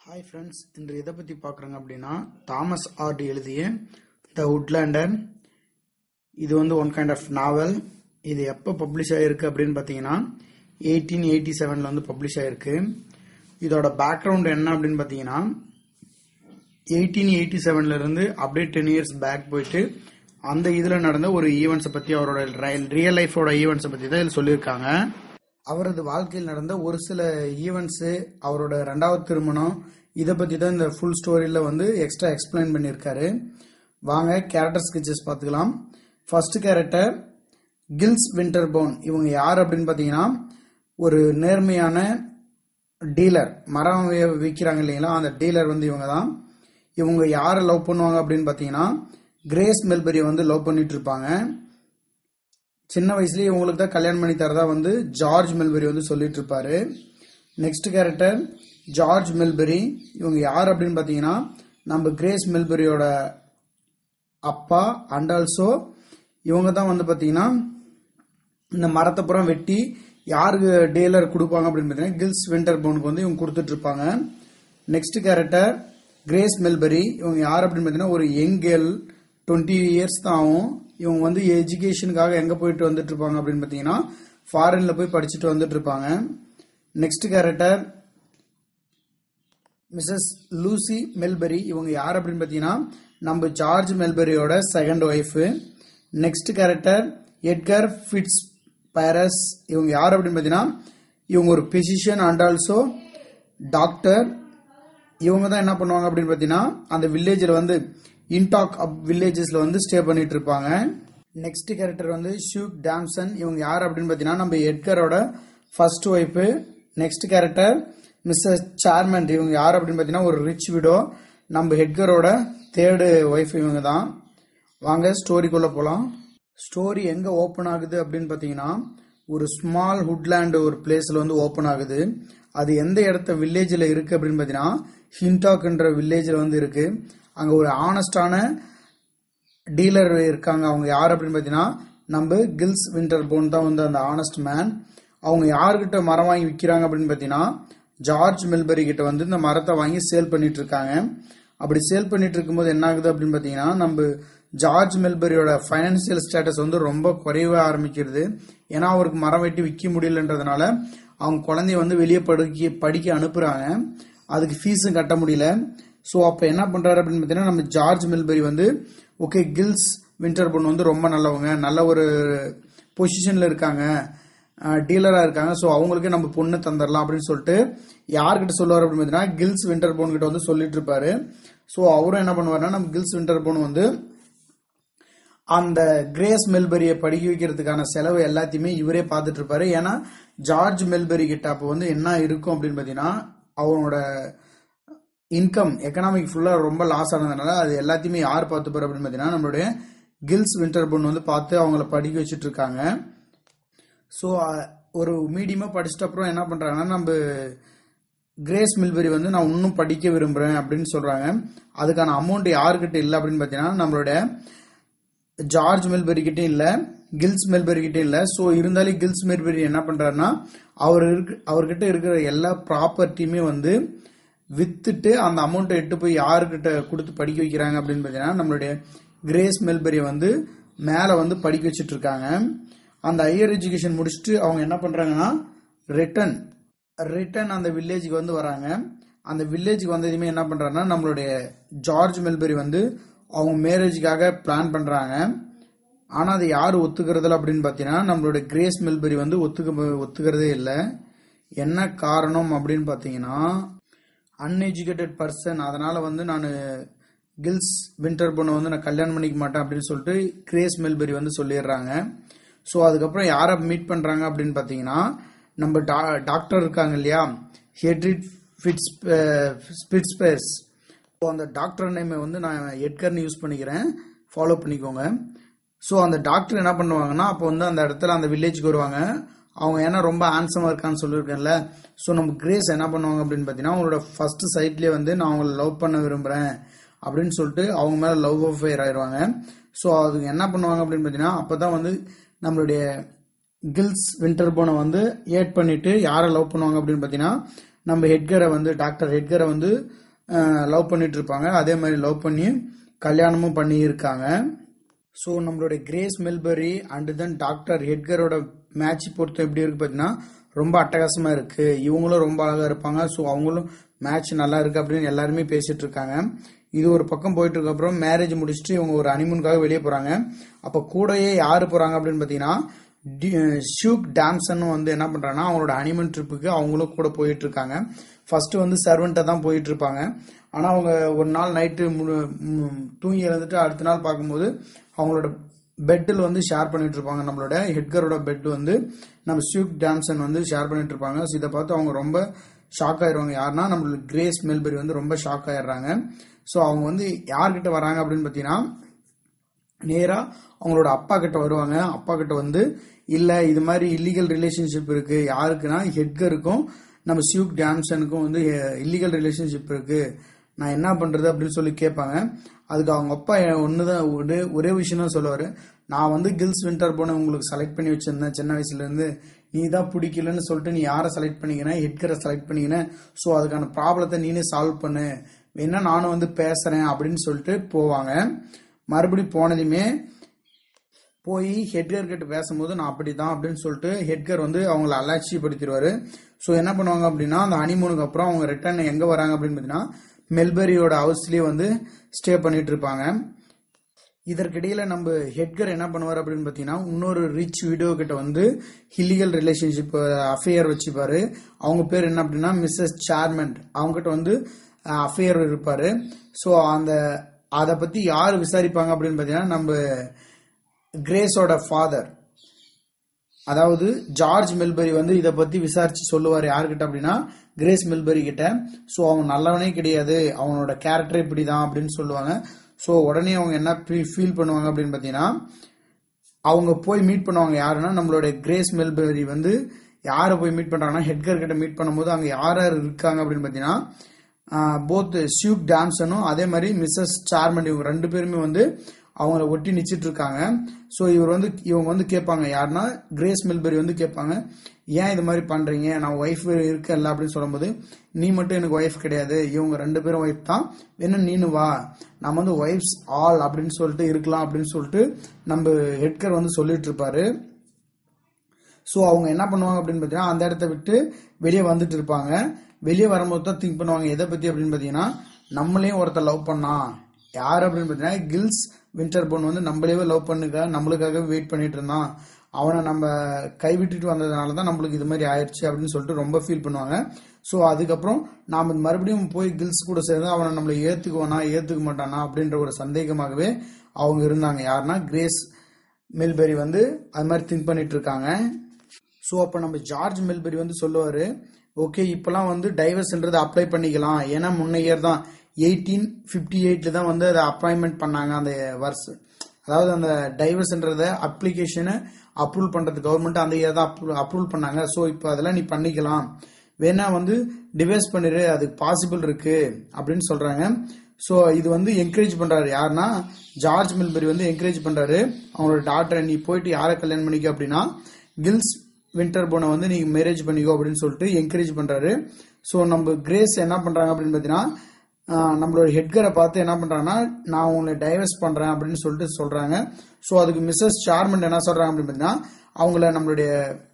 hi friends இன்று எதை பற்றி பார்க்குறோங்க அப்படின்னா தாமஸ் ஆர்ட் எழுதிய த உட்லேண்டர் இது வந்து ஒன் கைண்ட் ஆஃப் நாவல் இது எப்போ பப்ளிஷ் ஆகிருக்கு அப்படின்னு பார்த்தீங்கன்னா எயிட்டீன் எயிட்டி செவனில் வந்து பப்ளிஷ் ஆகிருக்கு இதோட பேக்ரவுண்ட் என்ன அப்படின்னு பார்த்தீங்கன்னா எயிட்டீன் எயிட்டி செவன்லேருந்து அப்படியே டென் இயர்ஸ் பேக் போயிட்டு அந்த இதில் நடந்த ஒரு ஈவெண்ட்ஸை பற்றி அவரோட ரியல் லைஃபோட ஈவெண்ட்ஸை பற்றி தான் இதில் சொல்லியிருக்காங்க அவரது வாழ்க்கையில் நடந்த ஒரு சில ஈவெண்ட்ஸு அவரோட ரெண்டாவது திருமணம் இதை பற்றி தான் இந்த ஃபுல் ஸ்டோரியில் வந்து எக்ஸ்ட்ரா எக்ஸ்பிளைன் பண்ணியிருக்காரு வாங்க கேரக்டர் ஸ்கெச்சஸ் பார்த்துக்கலாம் ஃபர்ஸ்ட் கேரக்டர் கில்ஸ் விண்டர்போன் இவங்க யார் அப்படின்னு பார்த்தீங்கன்னா ஒரு நேர்மையான டீலர் மரம் வி- விற்கிறாங்க இல்லைங்களா அந்த டீலர் வந்து இவங்க தான் இவங்க யாரை லவ் பண்ணுவாங்க அப்படின்னு பார்த்தீங்கன்னா கிரேஸ் மெல்பெரி வந்து லவ் பண்ணிட்டு இருப்பாங்க சின்ன வயசுலயே இவங்களுக்கு தான் கல்யாணம் பண்ணி தரதா வந்து ஜார்ஜ் மெல்பெரி வந்து சொல்லிட்டு இருப்பாரு நெக்ஸ்ட் கேரக்டர் ஜார்ஜ் மெல்பெரி இவங்க யார் அப்படின்னு பார்த்தீங்கன்னா நம்ம கிரேஸ் மெல்பெரியோட அப்பா அண்ட் ஆல்சோ இவங்க தான் வந்து பார்த்தீங்கன்னா இந்த மரத்தை புறம் வெட்டி யாருக்கு டீலர் கொடுப்பாங்க அப்படின்னு பார்த்தீங்கன்னா கில்ஸ் விண்டர் போனுக்கு வந்து இவங்க கொடுத்துட்டு இருப்பாங்க நெக்ஸ்ட் கேரக்டர் கிரேஸ் மெல்பெரி இவங்க யார் அப்படின்னு பார்த்தீங்கன்னா ஒரு யங் கேர்ள் டுவெண்ட்டி இயர்ஸ் தான் ஆகும் இவங்க வந்து எஜுகேஷனுக்காக எங்கே போயிட்டு வந்துட்டு இருப்பாங்க அப்படின்னு பார்த்தீங்கன்னா ஃபாரின்ல போய் படிச்சுட்டு வந்துட்டு இருப்பாங்க next character Mrs Lucy Melbury இவங்க யார் அப்படின்னு பார்த்தீங்கன்னா நம்ம ஜார்ஜ் மெல்பெரியோட second wife next character Edgar Fitzpiers இவங்க யார் அப்படின்னு பார்த்தீங்கன்னா இவங்க ஒரு பிசிஷியன் அண்ட் ஆல்சோ டாக்டர் இவங்க தான் என்ன பண்ணுவாங்க அப்படின்னு பார்த்தீங்கன்னா அந்த வில்லேஜில் வந்து இன்டாக் அப் வில்லேஜஸ்ல வந்து ஸ்டே பண்ணிட்டு இருப்பாங்க நெக்ஸ்ட் கேரக்டர் வந்து ஷூக் டாம்சன் இவங்க யார் அப்படின்னு பார்த்தீங்கன்னா நம்ம எட்கரோட first wife next character Mrs Charmond இவங்க யார் அப்படின்னு பார்த்தீங்கன்னா ஒரு ரிச் விடோ நம்ம ஹெட்கரோட தேர்டு ஒய்ஃப் இவங்க தான் வாங்க ஸ்டோரிக்குள்ள போகலாம் ஸ்டோரி எங்க ஓப்பன் ஆகுது அப்படின்னு பார்த்தீங்கன்னா ஒரு ஸ்மால் ஹுட்லேண்ட் ஒரு பிளேஸ்ல வந்து ஓப்பன் ஆகுது அது எந்த இடத்த வில்லேஜில் இருக்கு அப்படின்னு பார்த்தீங்கன்னா ஹின்டாக்ன்ற வில்லேஜில் வந்து இருக்கு அங்க ஒரு ஆனஸ்டான டீலர் இருக்காங்க அவங்க யார் அப்படின்னு பார்த்தீங்கன்னா நம்ம கில்ஸ் விண்டர் போன் தான் வந்து அந்த ஆனஸ்ட் மேன் அவங்க யார்கிட்ட மரம் வாங்கி விற்கிறாங்க அப்படின்னு பார்த்தீங்கன்னா ஜார்ஜ் மெல்பரி கிட்ட வந்து இந்த மரத்தை வாங்கி சேல் பண்ணிட்டு இருக்காங்க அப்படி சேல் பண்ணிட்டு இருக்கும்போது என்ன ஆகுது அப்படின்னு பார்த்தீங்கன்னா நம்ம ஜார்ஜ் மெல்பரியோட ஃபைனான்சியல் ஸ்டேட்டஸ் வந்து ரொம்ப குறைவ ஆரம்பிக்கிறது ஏன்னா அவருக்கு மரம் வெட்டி விற்க முடியலன்றதுனால அவங்க குழந்தைய வந்து வெளியே படிக்க படிக்க அனுப்புறாங்க அதுக்கு ஃபீஸும் கட்ட முடியல ஸோ அப்போ என்ன பண்றாரு அப்படின்னு பார்த்தீங்கன்னா நம்ம ஜார்ஜ் மெல்பரி வந்து ஓகே கில்ஸ் வின்டர் பொண்ணு வந்து ரொம்ப நல்லவங்க நல்ல ஒரு பொசிஷன்ல இருக்காங்க டீலரா இருக்காங்க ஸோ அவங்களுக்கு நம்ம பொண்ணு தந்துடலாம் அப்படின்னு சொல்லிட்டு யார்கிட்ட சொல்லுவார் அப்படின்னு பார்த்தீங்கன்னா கில்ஸ் வின்டர் போன் கிட்ட வந்து சொல்லிட்டு இருப்பாரு ஸோ அவரும் என்ன பண்ணுவாருன்னா நம்ம கில்ஸ் வின்டர் போன் வந்து அந்த கிரேஸ் மெல்பெரியை படிக்க வைக்கிறதுக்கான செலவு எல்லாத்தையுமே இவரே பார்த்துட்டு இருப்பாரு ஏன்னா ஜார்ஜ் மெல்பெரி கிட்ட அப்போ வந்து என்ன இருக்கும் அப்படின்னு பார்த்தீங்கன்னா அவனோட இன்கம் எக்கனாமிக் ஃபுல்லா ரொம்ப லாஸ் ஆனதுனால அது எல்லாத்தையுமே யார் பார்த்துப்பாரு அப்படின்னு பார்த்தீங்கன்னா நம்மளுடைய கில்ஸ் வின்டர் பொண்ணு வந்து பார்த்து அவங்கள படிக்க வச்சுட்டு இருக்காங்க ஸோ ஒரு மீடியமாக படிச்சிட்ட அப்புறம் என்ன பண்ணுறாங்கன்னா நம்ம கிரேஸ் மில்பெரி வந்து நான் இன்னும் படிக்க விரும்புகிறேன் அப்படின்னு சொல்கிறாங்க அதுக்கான அமௌண்ட் யாருக்கிட்ட இல்லை அப்படின்னு பார்த்தீங்கன்னா நம்மளோட ஜார்ஜ் மெல்பெரி கிட்டே இல்லை கில்ஸ் மெல்பெரி கிட்டே இல்லை ஸோ இருந்தாலும் கில்ஸ் மெல்பெரி என்ன பண்ணுறாருன்னா அவர் இருக்கு அவர்கிட்ட இருக்கிற எல்லா ப்ராப்பர்ட்டியுமே வந்து வித்துட்டு அந்த அமௌண்ட்டை எட்டு போய் யாருக்கிட்ட கொடுத்து படிக்க வைக்கிறாங்க அப்படின்னு பார்த்தீங்கன்னா நம்மளுடைய கிரேஸ் மெல்பெரியை வந்து மேலே வந்து படிக்க வச்சுட்டு இருக்காங்க அந்த ஹையர் எஜுகேஷன் முடிச்சுட்டு அவங்க என்ன பண்றாங்கன்னா ரிட்டன் ரிட்டன் அந்த வில்லேஜுக்கு வந்து வராங்க அந்த வில்லேஜுக்கு வந்ததுமே என்ன பண்றாங்கன்னா நம்மளுடைய ஜார்ஜ் மெல்பெரி வந்து அவங்க மேரேஜுக்காக பிளான் பண்றாங்க ஆனா அதை யார் ஒத்துக்கிறதில்ல அப்படின்னு பார்த்தீங்கன்னா நம்மளுடைய கிரேஸ் மெல்பெரி வந்து ஒத்துக்க ஒத்துக்கிறதே இல்லை என்ன காரணம் அப்படின்னு பார்த்தீங்கன்னா அன்எஜுகேட்டட் பர்சன் அதனால வந்து நான் கில்ஸ் வின்டர் பொண்ணை வந்து நான் கல்யாணம் பண்ணிக்க மாட்டேன் அப்படின்னு சொல்லிட்டு கிரேஸ் மெல்பெரி வந்து சொல்லிடுறாங்க ஸோ அதுக்கப்புறம் யாரை மீட் பண்றாங்க அப்படின்னு பார்த்தீங்கன்னா நம்ம டா- டாக்டர் இருக்காங்க இல்லையா ஹெட்ரிட் ஃபிட்ஸ் ஸ்பிட்ஸ்பேஸ் ஸோ அந்த டாக்டர் நேமை வந்து நான் எட்கர்னு யூஸ் பண்ணிக்கிறேன் ஃபாலோ பண்ணிக்கோங்க ஸோ அந்த டாக்டர் என்ன பண்ணுவாங்கன்னா அப்போ வந்து அந்த இடத்துல அந்த வில்லேஜ்க்கு வருவாங்க அவங்க ஏன்னா ரொம்ப ஹேண்ட்ஸமாக இருக்கான்னு சொல்லியிருக்கேன்ல ஸோ நம்ம கிரேஸ் என்ன பண்ணுவாங்க அப்படின்னு பார்த்தீங்கன்னா அவங்களோட ஃபர்ஸ்ட் சைட்லேயே வந்து நான் அவங்கள லவ் பண்ண விரும்புகிறேன் அப்படின்னு சொல்லிட்டு அவங்க மேலே லவ் அஃபேர் ஆயிடுவாங்க ஸோ அது என்ன பண்ணுவாங்க அப்படின்னு பார்த்தீங்கன்னா அப்போ தான் வந்து நம்மளுடைய கில்ஸ் வின்டர் போனை வந்து ஏட் பண்ணிட்டு யாரை லவ் பண்ணுவாங்க அப்படின்னு பார்த்தீங்கன்னா நம்ம ஹெட்கரை வந்து டாக்டர் ஹெட்கரை வந்து லவ் பண்ணிட்டு இருப்பாங்க அதே மாதிரி லவ் பண்ணி கல்யாணமும் பண்ணியிருக்காங்க ஸோ நம்மளுடைய Grace Melbury and then doctor ஹெட்கரோட மேட்ச் பொறுத்தம் எப்படி இருக்கு பார்த்தீங்கன்னா ரொம்ப அட்டகாசமா இருக்கு இவங்களும் ரொம்ப அழகா இருப்பாங்க ஸோ அவங்களும் மேட்ச் நல்லா இருக்கு அப்படின்னு எல்லாருமே பேசிட்டு இருக்காங்க இது ஒரு பக்கம் போயிட்டு இருக்க அப்புறம் மேரேஜ் முடிச்சுட்டு இவங்க ஒரு அனிமூனுக்காக வெளியே போறாங்க அப்ப கூடயே யாரு போறாங்க அப்படின்னு பாத்தீங்கன்னா ஷூக் டாம்சன் வந்து என்ன பண்றாங்கன்னா அவங்களோட அனிமன் ட்ரிப்புக்கு அவங்களும் கூட போயிட்டு இருக்காங்க ஃபர்ஸ்ட் வந்து சர்வெண்ட்டை தான் போயிட்டு இருப்பாங்க ஆனா அவங்க ஒரு நாள் நைட்டு தூங்கி எழுந்துட்டு அடுத்த நாள் பார்க்கும்போது அவங்களோட பெட்டில் வந்து ஷேர் பண்ணிட்டு இருப்பாங்க நம்மளோட ஹெட்கரோட பெட் வந்து நம்ம ஷூக் டாம்சன் வந்து ஷேர் பண்ணிட்டு இருப்பாங்க ஸோ இதை பார்த்து அவங்க ரொம்ப ஷாக் ஆயிடுவாங்க யாருன்னா நம்மளோட கிரேஸ் மெல்பரி வந்து ரொம்ப ஷாக் ஆயிடுறாங்க ஸோ அவங்க வந்து யார்கிட்ட வராங்க அப்படின்னு பார்த்தீங்கன்னா நேரா அவங்களோட அப்பா கிட்ட வருவாங்க அப்பா கிட்ட வந்து இல்ல இது மாதிரி இல்லீகல் ரிலேஷன்ஷிப் இருக்கு யாருக்குன்னா ஹெட்கருக்கும் நம்ம சியூக் டாம்சனுக்கும் வந்து இல்லீகல் ரிலேஷன்ஷிப் இருக்கு நான் என்ன பண்றது அப்படின்னு சொல்லி கேட்பாங்க அதுக்கு அவங்க அப்பா ஒண்ணுதான் ஒரே ஒரே விஷயம் தான் சொல்லுவாரு நான் வந்து கில்ஸ் வின்டர் போன உங்களுக்கு செலக்ட் பண்ணி வச்சிருந்தேன் சின்ன வயசுல இருந்து நீ தான் பிடிக்கலன்னு சொல்லிட்டு நீ யாரை செலக்ட் பண்ணிக்கின ஹெட்கரை செலக்ட் பண்ணிக்கின ஸோ அதுக்கான ப்ராப்ளத்தை நீனே சால்வ் பண்ணு வேணா நானும் வந்து பேசுறேன் அப்படின்னு சொல்லிட்டு போவாங்க மறுபடியும் போனதுமே போய் ஹெட்கர் கிட்ட பேசும்போது நான் அப்படிதான் அப்படின்னு சொல்லிட்டு ஹெட்கர் வந்து அவங்கள அலட்சியப்படுத்திடுவாரு ஸோ என்ன பண்ணுவாங்க அப்படின்னா அந்த ஹனிமூனுக்கு அப்புறம் அவங்க ரிட்டர்ன் எங்க வராங்க அப்படின்னு பார்த்தீங்கன்னா மெல்பரியோட ஹவுஸ்லயே வந்து ஸ்டே பண்ணிட்டு இருப்பாங்க இதற்கிடையில நம்ம ஹெட்கர் என்ன பண்ணுவார் அப்படின்னு பார்த்தீங்கன்னா இன்னொரு ரிச் வீடியோ கிட்ட வந்து இல்லீகல் ரிலேஷன்ஷிப் அஃபேயர் வச்சுப்பாரு அவங்க பேர் என்ன அப்படின்னா மிஸ்ஸஸ் சேர்மெண்ட் அவங்க கிட்ட வந்து அஃபேயர் இருப்பாரு ஸோ அந்த அதை பத்தி யார் விசாரிப்பாங்க அப்படின்னு பார்த்தீங்கன்னா நம்ம கிரேஸோட ஃபாதர் அதாவது ஜார்ஜ் மெல்பரி வந்து இதை பத்தி விசாரிச்சு சொல்லுவார் யாருக்கிட்ட அப்படின்னா கிரேஸ் மெல்பரி கிட்ட ஸோ அவன் நல்லவனே கிடையாது அவனோட கேரக்டர் இப்படிதான் அப்படின்னு சொல்லுவாங்க ஸோ உடனே அவங்க என்ன ஃபீல் பண்ணுவாங்க அப்படின்னு பார்த்தீங்கன்னா அவங்க போய் மீட் பண்ணுவாங்க யாருன்னா நம்மளோட கிரேஸ் மெல்பரி வந்து யாரை போய் மீட் பண்றாங்கன்னா ஹெட்கர் கிட்ட மீட் பண்ணும்போது அங்க யார் யார் இருக்காங்க அப்படின்னு பார்த்தீங்கன்னா போத் சியூக் டான்சனும் அதே மாதிரி மிஸ்ஸஸ் சார்மன் இவங்க ரெண்டு பேருமே வந்து அவங்கள ஒட்டி நிச்சிட்டு இருக்காங்க ஸோ இவர் வந்து இவங்க வந்து கேட்பாங்க யாருன்னா கிரேஸ் மில்பெரி வந்து கேட்பாங்க ஏன் இது மாதிரி பண்றீங்க நான் ஒய்ஃப் இருக்கல அப்படின்னு சொல்லும்போது நீ மட்டும் எனக்கு ஒய்ஃப் கிடையாது இவங்க ரெண்டு பேரும் ஒய்ஃப் தான் வேணும் நீனு வா நம்ம வந்து ஒய்ஃப்ஸ் ஆல் அப்படின்னு சொல்லிட்டு இருக்கலாம் அப்படின்னு சொல்லிட்டு நம்ம ஹெட்கர் வந்து சொல்லிட்டு இருப்பாரு ஸோ அவங்க என்ன பண்ணுவாங்க அப்படின்னு பார்த்தீங்கன்னா அந்த இடத்த விட்டு வெளியே வந்துட்டு இருப்பாங்க வெளியே வரும்போது தான் திங்க் பண்ணுவாங்க எதை பத்தி அப்படின்னு பார்த்தீங்கன்னா நம்மளையும் ஒருத்தர் லவ் பண்ணா யார் அப்படின்னு பார்த்தீங்கன்னா கில்ஸ் வின்டர் போன் வந்து நம்மளேவே லவ் பண்ணுக்க நம்மளுக்காக வெயிட் பண்ணிட்டு இருந்தான் அவனை நம்ம கைவிட்டுட்டு வந்ததுனால தான் நம்மளுக்கு இது மாதிரி ஆயிடுச்சு அப்படின்னு சொல்லிட்டு ரொம்ப ஃபீல் பண்ணுவாங்க ஸோ அதுக்கப்புறம் நாம மறுபடியும் போய் கில்ஸ் கூட சேர்ந்து அவனை நம்மளை ஏத்துக்குவானா ஏத்துக்க மாட்டானா அப்படின்ற ஒரு சந்தேகமாகவே அவங்க இருந்தாங்க யாருன்னா கிரேஸ் மெல்பெரி வந்து அது மாதிரி திங்க் பண்ணிட்டு இருக்காங்க ஸோ அப்போ நம்ம ஜார்ஜ் மெல்பெரி வந்து சொல்லுவாரு ஓகே இப்பெல்லாம் வந்து டைவர்ஸ்ன்றதை அப்ளை பண்ணிக்கலாம் ஏன்னா முன்ன இயர் தான் எயிட்டீன் ஃபிஃப்டி எயிட்ல தான் வந்து அதை அப்பாயின்மெண்ட் பண்ணாங்க அந்த வருஷம் அதாவது அந்த டைவர்ஸ்ன்றத அப்ளிகேஷனை அப்ரூவல் பண்றது கவர்மெண்ட் அந்த இயர் தான் அப்ரூவல் பண்ணாங்க ஸோ இப்போ அதெல்லாம் நீ பண்ணிக்கலாம் வேணா வந்து டிவைஸ் பண்ணிரு அது பாசிபிள் இருக்கு அப்படின்னு சொல்றாங்க ஸோ இது வந்து என்கரேஜ் பண்றாரு யாருன்னா ஜார்ஜ் மில்பெரி வந்து என்கரேஜ் பண்றாரு அவங்களோட டாக்டரை நீ போயிட்டு யாரை கல்யாணம் பண்ணிக்க அப்படின்னா கில்ஸ் வின்டர் போனை வந்து நீங்க மேரேஜ் பண்ணிக்கோ அப்படின்னு சொல்லிட்டு என்கரேஜ் பண்றாரு ஸோ நம்ம கிரேஸ் என்ன பண்றாங்க அப்படின்னு பார்த்தீங்கன்னா நம்மளோட ஹெட்கரை பார்த்து என்ன பண்றாங்கன்னா நான் உங்களை டைவர்ஸ் பண்றேன் அப்படின்னு சொல்லிட்டு சொல்றாங்க ஸோ அதுக்கு மிஸ்ஸஸ் சார்மெண்ட் என்ன சொல்றாங்க அப்படின்னு பார்த்தீங்கன்னா அவங்கள நம்மளுடைய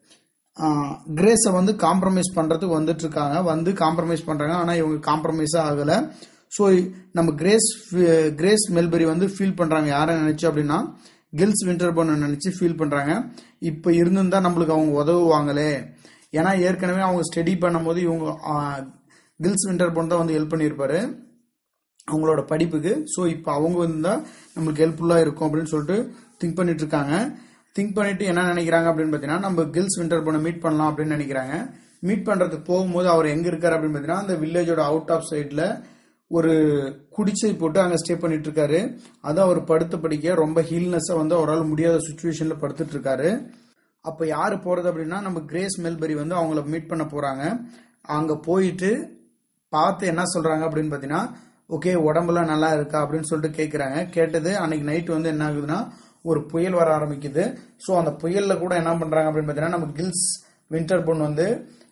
கிரேஸை வந்து காம்ப்ரமைஸ் பண்றதுக்கு வந்துட்டு இருக்காங்க வந்து காம்ப்ரமைஸ் பண்றாங்க ஆனா இவங்க காம்ப்ரமைஸா ஆகல ஸோ நம்ம கிரேஸ் கிரேஸ் மெல்பெரி வந்து ஃபீல் பண்றாங்க யாரை நினைச்சு அப்படின்னா கில்ஸ் வின்டர் போன நினைச்சு ஃபீல் பண்றாங்க இப்போ இருந்திருந்தா நம்மளுக்கு அவங்க உதவுவாங்களே ஏன்னா ஏற்கனவே அவங்க ஸ்டடி பண்ணும்போது இவங்க கில்ஸ் வின்டர் போன் தான் வந்து ஹெல்ப் பண்ணியிருப்பாரு அவங்களோட படிப்புக்கு ஸோ இப்போ அவங்க வந்தா நம்மளுக்கு ஹெல்ப்ஃபுல்லாக இருக்கும் அப்படின்னு சொல்லிட்டு திங்க் பண்ணிட்டு இருக்காங்க திங்க் பண்ணிட்டு என்ன நினைக்கிறாங்க அப்படின்னு பார்த்தீங்கன்னா நம்ம கில்ஸ் வின்டர் போனை மீட் பண்ணலாம் அப்படின்னு நினைக்கிறாங்க மீட் பண்றதுக்கு போகும்போது அவர் எங்க இருக்காரு அப்படின்னு பார்த்தீங்கன்னா அந்த வில்லேஜோட அவுட் ஆஃப் சைட்ல ஒரு குடிசை போட்டு அங்க ஸ்டே பண்ணிட்டு இருக்காரு அது அவர் படுத்த படிக்க ரொம்ப ஹீல்னஸா வந்து அவரால் முடியாத சுச்சுவேஷன்ல படுத்துட்டு இருக்காரு அப்ப யாரு போறது அப்படின்னா நம்ம கிரேஸ் மெல்பெரி வந்து அவங்கள மீட் பண்ண போறாங்க அங்க போயிட்டு பார்த்து என்ன சொல்றாங்க அப்படின்னு பாத்தீங்கன்னா ஓகே உடம்புலாம் நல்லா இருக்கா அப்படின்னு சொல்லிட்டு கேக்குறாங்க கேட்டது அன்னைக்கு நைட் வந்து என்ன ஆகுதுன்னா ஒரு புயல் வர ஆரம்பிக்குது ஸோ அந்த புயல்ல கூட என்ன பண்றாங்க அப்படின்னு பாத்தீங்கன்னா நம்ம கில்ஸ் வின்டர் பொன் வந்து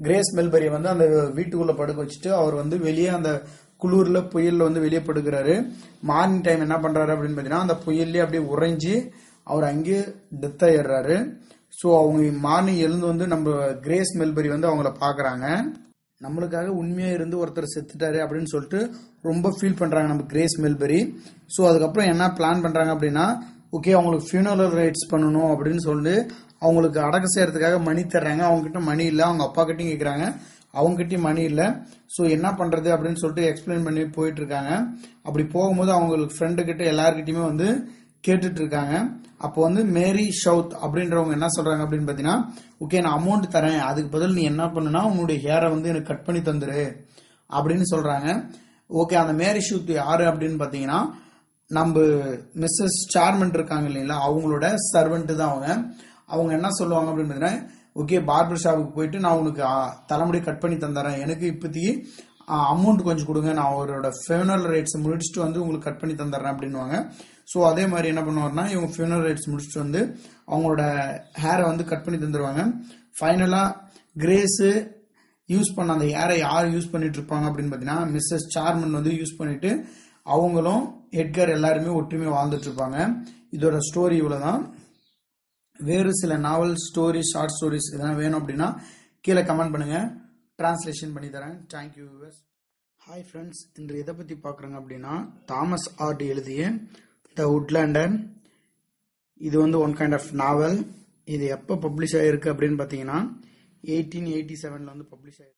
கிரேஸ் மெல்பரி வந்து அந்த வீட்டுக்குள்ள படுக்க வச்சுட்டு அவர் வந்து வெளியே அந்த குளிர்ல புயல்ல வந்து வெளியே படுக்கிறாரு மார்னிங் டைம் என்ன பண்றாரு அப்படின்னு பாத்தீங்கன்னா அந்த புயல்லே அப்படியே உறைஞ்சி அவர் அங்கேயே டெத் ஆயிடுறாரு ஸோ அவங்க மார்னிங் எழுந்து வந்து நம்ம கிரேஸ் மெல்பரி வந்து அவங்கள பாக்குறாங்க நம்மளுக்காக உண்மையா இருந்து ஒருத்தர் செத்துட்டாரு அப்படின்னு சொல்லிட்டு ரொம்ப ஃபீல் பண்றாங்க நம்ம கிரேஸ் மெல்பரி ஸோ அதுக்கப்புறம் என்ன பிளான் பண்றாங்க அப்படின்னா ஓகே அவங்களுக்கு ஃபியூனரல் ரைட்ஸ் பண்ணணும் அப்படின்னு சொல்லிட்டு அவங்களுக்கு அடக்க செய்யறதுக்காக மணி தர்றாங்க அவங்க கிட்ட மணி இல்லை அவங்க அப்பா கிட்டயும் கேட்குறாங்க அவங்க கிட்டயும் மணி இல்லை ஸோ என்ன பண்றது அப்படின்னு சொல்லிட்டு எக்ஸ்பிளைன் பண்ணி போயிட்டு இருக்காங்க அப்படி போகும்போது அவங்களுக்கு ஃப்ரெண்டு கிட்ட எல்லாருக்கிட்டையுமே வந்து கேட்டுட்டு இருக்காங்க அப்போ வந்து மேரி ஷவுத் அப்படின்றவங்க என்ன சொல்றாங்க அப்படின்னு பாத்தீங்கன்னா ஓகே நான் அமௌண்ட் தரேன் அதுக்கு பதில் நீ என்ன பண்ணுனா உன்னுடைய ஹேரை வந்து எனக்கு கட் பண்ணி தந்துரு அப்படின்னு சொல்றாங்க ஓகே அந்த மேரி ஷவுத் யாரு அப்படின்னு பாத்தீங்கன்னா நம்ம மிஸ்ஸஸ் சார்மன் இருக்காங்க இல்லைங்களா அவங்களோட சர்வெண்ட் தான் அவங்க அவங்க என்ன சொல்லுவாங்க அப்படின்னு பார்த்தீங்கன்னா ஓகே பார்பர் ஷாப்புக்கு போயிட்டு நான் உனக்கு ஆ, தலைமுடி கட் பண்ணி தந்துறேன் எனக்கு இப்போதைக்கு அமௌண்ட் கொஞ்சம் கொடுங்க நான் அவரோட ஃபேனல் ரேட்ஸ் முடிச்சுட்டு வந்து உங்களுக்கு கட் பண்ணி தந்துடுறேன் அப்படின்னுவாங்க ஸோ அதே மாதிரி என்ன பண்ணுவாருன்னா இவங்க ஃபேனல் ரேட்ஸ் முடிச்சுட்டு வந்து அவங்களோட ஹேரை வந்து கட் பண்ணி தந்துருவாங்க ஃபைனலாக கிரேஸு யூஸ் பண்ண அந்த ஏரை யார் யூஸ் பண்ணிட்டு இருப்பாங்க அப்படின்னு பார்த்தீங்கன்னா மிஸ்ஸஸ் சார்மன் வந்து யூஸ் பண்ணிட்டு அவங்களும் எட்கர் எல்லாருமே ஒற்றுமை வாழ்ந்துட்டு இருப்பாங்க இதோட ஸ்டோரி இவ்வளவுதான் வேறு சில நாவல் ஸ்டோரி ஷார்ட் ஸ்டோரிஸ் இதெல்லாம் வேணும் அப்படின்னா கீழே கமெண்ட் பண்ணுங்க டிரான்ஸ்லேஷன் பண்ணி தரேன் தேங்க்யூ வியூவர்ஸ் ஹாய் ஃப்ரெண்ட்ஸ் இன்று எதை பற்றி பார்க்குறாங்க அப்படின்னா தாமஸ் ஆர்ட் எழுதிய த உட்லாண்டர் இது வந்து ஒன் கைண்ட் ஆஃப் நாவல் இது எப்போ பப்ளிஷ் ஆகிருக்கு அப்படின்னு பார்த்தீங்கன்னா எயிட்டீன் எயிட்டி செவனில் வந்து பப்ளிஷ் ஆயிருக்கு